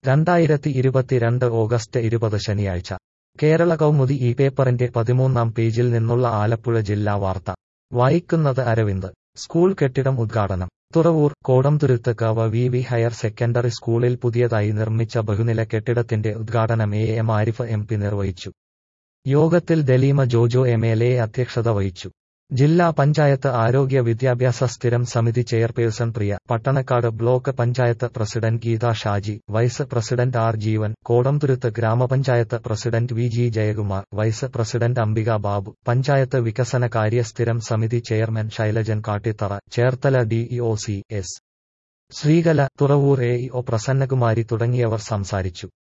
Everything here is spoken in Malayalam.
രണ്ടായിരത്തി ഇരുപത്തിരണ്ട് ഓഗസ്റ്റ് ഇരുപത് ശനിയാഴ്ച കേരള കൗമുദി ഈ പേപ്പറിന്റെ പതിമൂന്നാം പേജിൽ നിന്നുള്ള ആലപ്പുഴ ജില്ലാ വാർത്ത വായിക്കുന്നത് അരവിന്ദ് സ്കൂൾ കെട്ടിടം ഉദ്ഘാടനം തുറവൂർ കോടംതുരുത്ത് കവ വി വി ഹയർ സെക്കൻഡറി സ്കൂളിൽ പുതിയതായി നിർമ്മിച്ച ബഹുനില കെട്ടിടത്തിന്റെ ഉദ്ഘാടനം A M Arif M P നിർവഹിച്ചു യോഗത്തിൽ Daleema Jojo M L A അധ്യക്ഷത വഹിച്ചു ജില്ലാ പഞ്ചായത്ത് ആരോഗ്യ വിദ്യാഭ്യാസ സ്ഥിരം സമിതി chairperson Priya Pattanakkad block panchayat president Geetha Shaji vice president R Jeevan Kodamthuruth ഗ്രാമപഞ്ചായത്ത് president V G Jayakumar vice president Ambika Babu panchayat വികസന കാര്യ സ്ഥിരം സമിതി chairman Shailajan Kattithara Cherthala D E O C S Sreekala Thuravoor A E O Prasannakumari തുടങ്ങിയവർ സംസാരിച്ചു